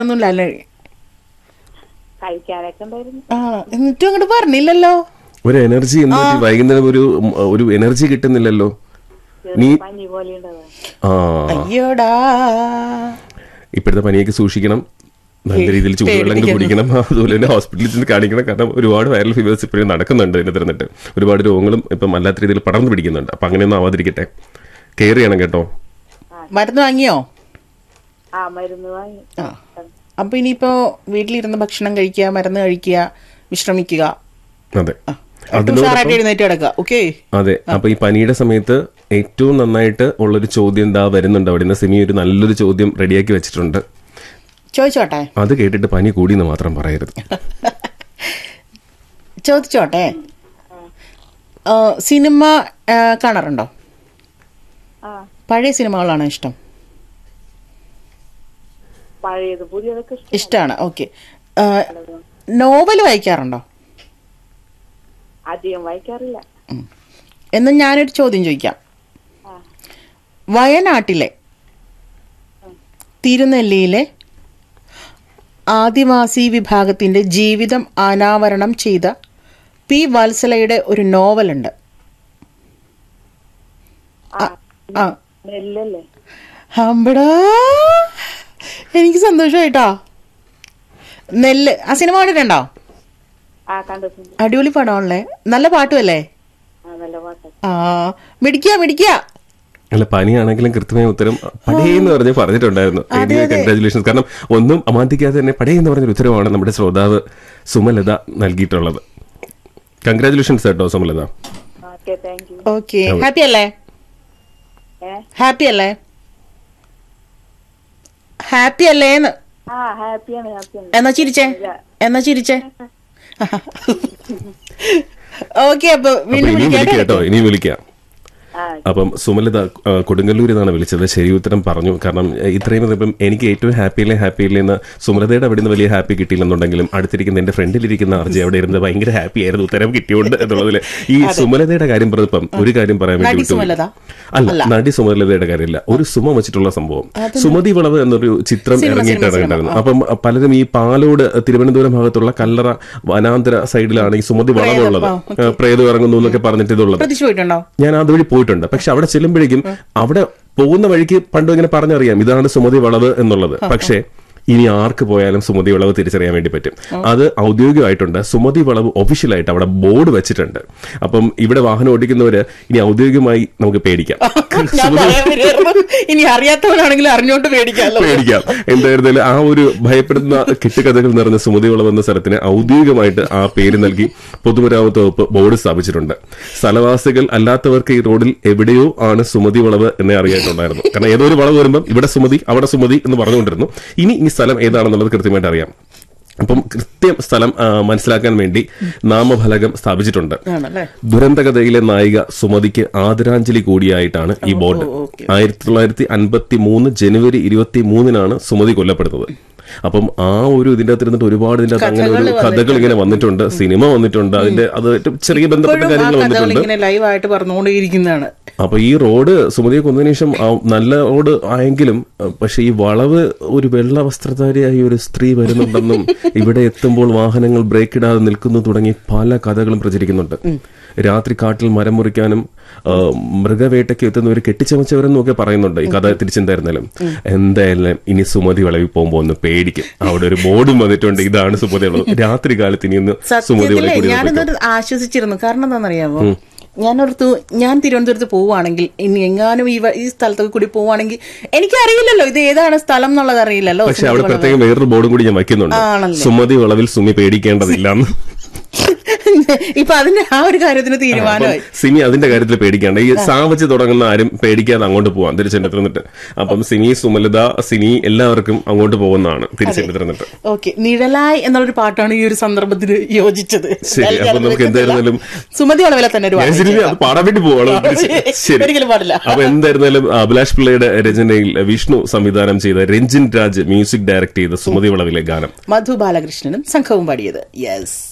ഒന്നുമില്ല അല്ലേ കഴിക്കാനൊക്കെ ഉണ്ടായിരുന്നു ആ എന്നിട്ടും അങ്ങോട്ട് പറഞ്ഞില്ലല്ലോ ഒരു എനർജി എന്ത് പറ്റി? വൈകുന്നേരം ഒരു ഉം, ഒരു എനർജി കിട്ടുന്നില്ലല്ലോ നീ ചെറിയ പനി പോലെ ഉണ്ടത് ആ അയ്യോടാ ഇപ്പോഴത്തെ പനിയൊക്കെ സൂക്ഷിക്കണം നല്ല രീതിയിൽ ചൂടുവെള്ളം കുടിക്കണം അതുപോലെ തന്നെ ഹോസ്പിറ്റലിൽ ചെന്ന് കാണിക്കണം കാരണം ഒരുപാട് വൈറൽ ഫീവേഴ്സ് ഇപ്പോഴും നടക്കുന്നുണ്ട് ഇതിനെ തിരഞ്ഞിട്ട് ഒരുപാട് രോഗങ്ങളും ഇപ്പം അല്ലാത്ത രീതിയിൽ പടർന്നു പിടിക്കുന്നുണ്ട് അപ്പം അങ്ങനെയൊന്നും ആവാതിരിക്കട്ടെ കെയർ ചെയ്യണം കേട്ടോ മരുന്ന് വാങ്ങിയോ ആ മരുന്ന് വാങ്ങി ആ അപ്പൊ ഇനിയിപ്പോ വീട്ടിലിരുന്ന് ഭക്ഷണം കഴിക്കുക മരുന്ന് കഴിക്കുക വിശ്രമിക്കുക അതെ ഏറ്റവും അതിനോടൊപ്പം ഉഷാറായിട്ട് എഴുന്നേറ്റ് കിടക്കുക ഓക്കെ അതെ അപ്പൊ ഈ പനിയുടെ സമയത്ത് ഏറ്റവും നന്നായിട്ട് ഉള്ളൊരു ചോദ്യം എന്താ വരുന്നുണ്ട് അവിടെ നിന്ന് സിമി ഒരു നല്ലൊരു ചോദ്യം റെഡിയാക്കി വെച്ചിട്ടുണ്ട് ചോദിച്ചോട്ടെ അത് കേട്ടിട്ട് പനി കൂടിയെന്ന് മാത്രം പറയരുത് ചോദിച്ചോട്ടെ ആ, സിനിമ ആ, കാണാറുണ്ടോ ആ പഴയ സിനിമകളാണോ ഇഷ്ടം പഴയത് പുതിയതൊക്കെ ഇഷ്ടം ഇഷ്ടമാണ് ഓക്കെ നോവൽ വായിക്കാറുണ്ടോ അധികം വായിക്കാറില്ല ഉം. എന്ന് ഞാനൊരു ചോദ്യം ചോദിക്കാം ആ വയനാട്ടിലെ തിരുനെല്ലിയിലെ ആദിവാസി വിഭാഗത്തിന്റെ ജീവിതം അനാവരണം ചെയ്ത പി വത്സലയുടെ ഒരു നോവലുണ്ട് ആ ആ നെല്ലല്ലേ അമ്പടാ എനിക്ക് സന്തോഷമായിട്ടോ നെല്ല് ആ സിനിമ കണ്ടിട്ടുണ്ടോ ആ കണ്ടിട്ടുണ്ട് അടിപൊളി പടമാണല്ലേ നല്ല പാട്ടുമല്ലേ ആ നല്ല പാട്ട് ആ മിടിക്കുക മിടിക്കുക അല്ല പനിയാണെങ്കിലും കൃത്യമായ ഉത്തരം പടേ എന്ന് പറഞ്ഞ് പറഞ്ഞിട്ടുണ്ടായിരുന്നു കൺഗ്രാചുലേഷൻസ് കാരണം ഒന്നും അമാന്തിക്കാതെ തന്നെ പടേ എന്ന് പറഞ്ഞൊരു ഉത്തരവാണ് നമ്മുടെ ശ്രോതാവ് സുമലത നൽകിയിട്ടുള്ളത് കൺഗ്രാചുലേഷൻസ് കേട്ടോ Sumalatha okay thank you okay happy അല്ലേ ഏ ഹാപ്പി അല്ലേ ഹാപ്പി അല്ലേന്ന് ആ ഹാപ്പിയാണ് ഹാപ്പിയാണ് എന്നാ ചിരിച്ചേ എന്നാ ചിരിച്ചേ ഓക്കെ അപ്പൊ അപ്പൊ വീണ്ടും ഇനിയും വിളിക്കാം കേട്ടോ വിളിക്കാം ഇനിയും വിളിക്കാം ആ അപ്പം സുമലത ആ, കൊടുങ്ങല്ലൂരിൽ നിന്നാണ് വിളിച്ചത് ശരി ഉത്തരം പറഞ്ഞു കാരണം എ, ഇത്രയും ഇപ്പം എനിക്ക് ഏറ്റവും ഹാപ്പിയിലെ ഹാപ്പിയിലെ എന്ന് സുമലതയുടെ അവിടെ നിന്ന് വലിയ ഹാപ്പി കിട്ടിയില്ലെന്നുണ്ടെങ്കിലും അടുത്തിരിക്കുന്ന എന്റെ ഫ്രണ്ടിലിരിക്കുന്ന അർജി അവിടെ ഇരുന്ന് ഭയങ്കര ഹാപ്പി ആയിരുന്നു ഉത്തരം കിട്ടിയോണ്ട് എന്നുള്ളതിൽ ഈ സുമലതയുടെ കാര്യം പറഞ്ഞപ്പം ഒരു കാര്യം പറയാൻ വേണ്ടി നടി വിട്ടുപോയി. സുമലത? അല്ല നടി സുമലതയുടെ കാര്യമില്ല ഒരു സുമ വെച്ചിട്ടുള്ള സംഭവം സുമതി വളവ് എന്നൊരു ചിത്രം സിനിമ, ഇറങ്ങിയിട്ടാണ് സിനിമ, ഉണ്ടായിരുന്നത് അപ്പം പലരും ഈ പാലോട് തിരുവനന്തപുരം ഭാഗത്തുള്ള കല്ലറ വനാന്തര സൈഡിലാണ് ഈ സുമതി വളവുള്ളത് ആ, പ്രേതം ഇറങ്ങുന്നു എന്നൊക്കെ പറഞ്ഞിട്ട് ഇതുള്ളത് പ്രതീക്ഷ പോയിട്ടുണ്ടോ ഞാൻ അതുവഴി പോയിട്ടുണ്ട് പക്ഷെ അവിടെ ചെല്ലുമ്പോഴേക്കും അവിടെ പോകുന്ന വഴിക്ക് പണ്ടും ഇങ്ങനെ പറഞ്ഞറിയാം ഇതാണ് സുമതി വളവ് എന്നുള്ളത് പക്ഷേ ഇനി ആർക്ക് പോയാലും സുമതി വളവ് തിരിച്ചറിയാൻ വേണ്ടി പറ്റും അത് ഔദ്യോഗികമായിട്ടുണ്ട് സുമതി വളവ് ഒഫീഷ്യലായിട്ട് അവിടെ ബോർഡ് വെച്ചിട്ടുണ്ട് അപ്പം ഇവിടെ വാഹനം ഓടിക്കുന്നവര് ഇനി ഔദ്യോഗികമായി നമുക്ക് പേടിക്കാം ഞാൻ പറയാൻ വരുമായിരുന്നു. ഇനി അറിയാത്തവനാണെങ്കിൽ അറിഞ്ഞോണ്ട് പേടിക്കാമല്ലോ പേടിക്കാം എന്തായിരുന്നാലും ആ ഒരു ഭയപ്പെടുന്ന കെട്ടുകഥകൾ നിറഞ്ഞ സുമതി വളവ് എന്ന സ്ഥലത്തിന് ഔദ്യോഗികമായിട്ട് ആ പേര് നൽകി പൊതുമരാമത്ത് വകുപ്പ് ബോർഡ് സ്ഥാപിച്ചിട്ടുണ്ട് സ്ഥലവാസികൾ അല്ലാത്തവർക്ക് ഈ റോഡിൽ എവിടെയോ ആണ് സുമതി വളവ് എന്നേ അറിയായിട്ടുണ്ടായിരുന്നു കാരണം ഏതോ ഒരു വളവ് വരുമ്പോൾ ഇവിടെ സുമതി അവിടെ സുമതി എന്ന് പറഞ്ഞുകൊണ്ടിരുന്നു ഇനി ഈ സ്ഥലം ഏതാണെന്നുള്ളത് കൃത്യമായിട്ട് അറിയാം അപ്പം കൃത്യം സ്ഥലം ആ, മനസ്സിലാക്കാൻ വേണ്ടി നാമഫലകം സ്ഥാപിച്ചിട്ടുണ്ട് ആണല്ലേ ദുരന്തകഥയിലെ നായിക സുമതിക്ക് ആദരാഞ്ജലി കൂടിയായിട്ടാണ് ഈ ബോർഡ് ഓക്കെ. ആയിരത്തി തൊള്ളായിരത്തി അൻപത്തി മൂന്ന് ജനുവരി ഇരുപത്തി മൂന്നിനാണ് സുമതി കൊല്ലപ്പെടുന്നത് അപ്പം ആ ഒരു ഇതിന്റെ അകത്ത് ഇരുന്നിട്ട് ഒരുപാട് ഇതിന്റെ അകത്ത് അങ്ങനെ ഒരു കഥകള് കഥകൾ ഇങ്ങനെ വന്നിട്ടുണ്ട് സിനിമ വന്നിട്ടുണ്ട് അതിന്റെ അത് ഏറ്റവും ചെറിയ ബന്ധപ്പെട്ട ഇപ്പോഴും ആ കാര്യങ്ങൾ കഥകൾ വന്നിട്ടുണ്ട് ഇങ്ങനെ ലൈവായിട്ട് പറഞ്ഞുകൊണ്ടേയിരിക്കുന്നതാണ് അപ്പൊ ഈ റോഡ് സുമതിയെ കൊന്നതിന് ശേഷം ആ നല്ല റോഡ് ആയെങ്കിലും അഹ് പക്ഷെ ഈ വളവ് ഒരു വെള്ള വസ്ത്രധാരിയായ ഒരു സ്ത്രീ വരുന്നുണ്ടെന്നും ഇവിടെ എത്തുമ്പോൾ വാഹനങ്ങൾ ബ്രേക്ക് ഇടാതെ നിൽക്കുന്നു തുടങ്ങി പല കഥകളും പ്രചരിക്കുന്നുണ്ട് രാത്രി കാട്ടിൽ മരം മുറിക്കാനും ആ, മൃഗവേട്ടയ്ക്ക് എത്തുന്നവർ കെട്ടിച്ചമച്ചവരെന്നും ഒക്കെ പറയുന്നുണ്ട് ഈ കഥ തിരിച്ചെന്തായിരുന്നാലും എന്തായാലും ഇനി സുമതി വളവിൽ പോകുമ്പോ ഒന്ന് പേടിക്കും അവിടെ ഒരു ബോർഡും വന്നിട്ടുണ്ട് ഇതാണ് സുമതി വളവ് രാത്രി കാലത്ത് ഇനി ഒന്ന് സുമതി സത്യത്തില് വളവിൽ കൂടി ഒന്ന് പോയിക്കോ. ഞാനിതൊരു ആശ്വസിച്ചിരുന്നു കാരണം എന്താണെന്നറിയാമോ ഞാനോർത്തു ഞാൻ തിരുവനന്തപുരത്ത് പോവുകയാണെങ്കിൽ ഇനി എങ്ങാനും ഈ വ- ഈ സ്ഥലത്തൊക്കെ കൂടി പോവുകയാണെങ്കിൽ എനിക്കറിയില്ലല്ലോ ഇത് ഏതാണ് സ്ഥലം എന്നുള്ളത് അറിയില്ലല്ലോ പക്ഷെ അവിടെ പ്രത്യേകം വേറൊരു ബോർഡും കൂടി ഞാൻ വയ്ക്കുന്നുണ്ട് ആണല്ലേ? സുമതി വളവിൽ സുമി പേടിക്കേണ്ടതില്ലെന്ന് ഇപ്പൊ അതിന്റെ ആ ഒരു കാര്യത്തിന് തീരുമാനമായി സിമി അതിന്റെ കാര്യത്തിൽ പേടിക്കേണ്ട ഈ സാ വെച്ച് തുടങ്ങുന്ന ആരും പേടിക്കാതെ അങ്ങോട്ട് പോവാം തിരിച്ചെടുത്തിരുന്നിട്ട് അപ്പം സിമി സുമലത സിനി എല്ലാവർക്കും അങ്ങോട്ട് പോകുന്നതാണ് തിരിച്ചെടുത്തിരുന്നിട്ട് ഓക്കെ നിഴലായി എന്നുള്ളൊരു പാട്ടാണ് ഈ ഒരു സന്ദർഭത്തിന് യോജിച്ചത് ശരി, എന്തായാലും അപ്പൊ നമുക്ക് ഞാൻ എന്തായിരുന്നാലും സുമതി വളവിലെ തന്നെ ഒരു ഞാൻ പാട്ട് സിനിമ അത് പാടാൻ വേണ്ടി പോവാണ് ശരി ഒരിക്കലും പാടില്ല. അപ്പൊ എന്തായിരുന്നാലും അഭിലാഷ് പിള്ളയുടെ രചനയിൽ വിഷ്ണു സംവിധാനം ചെയ്ത രഞ്ജിൻ രാജ് മ്യൂസിക് ഡയറക്ട് ചെയ്ത സുമതി വളവിലെ ഗാനം മധു ബാലകൃഷ്ണനും സംഘവും പാടിയത് യെസ്